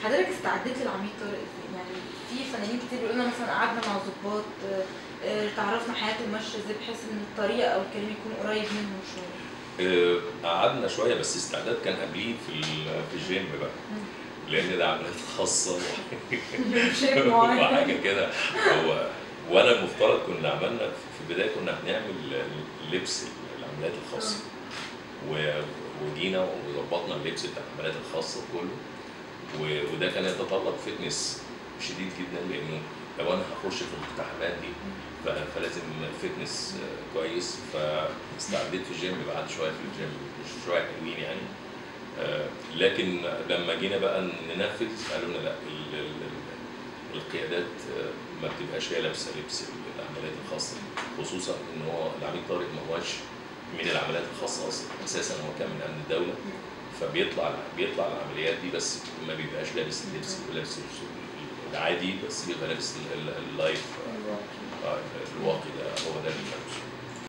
حضرتك استعديت للعميد طارق ازاي؟ يعني في فنانين كتير بيقولوا لنا مثلا قعدنا مع ضباط آه، آه، تعرفنا حياتهم ماشيه ازاي بحيث ان الطريقه او الكلام يكون قريب منهم شويه آه، قعدنا شويه بس استعداد كان قبليه في ال- في الجيم بقى لان ده عمليات خاصه و- شيء معين وحاجه كده هو وانا المفترض كنا عملنا في البدايه كنا هنعمل لبس العمليات الخاصه و- وجينا وظبطنا اللبس بتاع العمليات الخاصه كله و- وده كان يتطلب فتنس شديد جدا لانه لو انا هخش في الالتحامات دي ف- فلازم فتنس آه، كويس فاستعديت في الجيم بعد شويه في الجيم مش شويه حلوين يعني آه، لكن لما جينا بقى ننفذ قالوا لنا لا ال- ال- ال- القيادات آه، ما بتبقاش هي لابسه لبس العمليات الخاصه خصوصا ان هو العميد طارق ما هوش من العمليات الخاصه اصلا اساسا هو كان من امن الدوله فبيطلع بيطلع العمليات دي بس ما بيبقاش لابس اللبس بيبقى لابس العادي بس بيبقى لابس ال- ال- اللايف آه،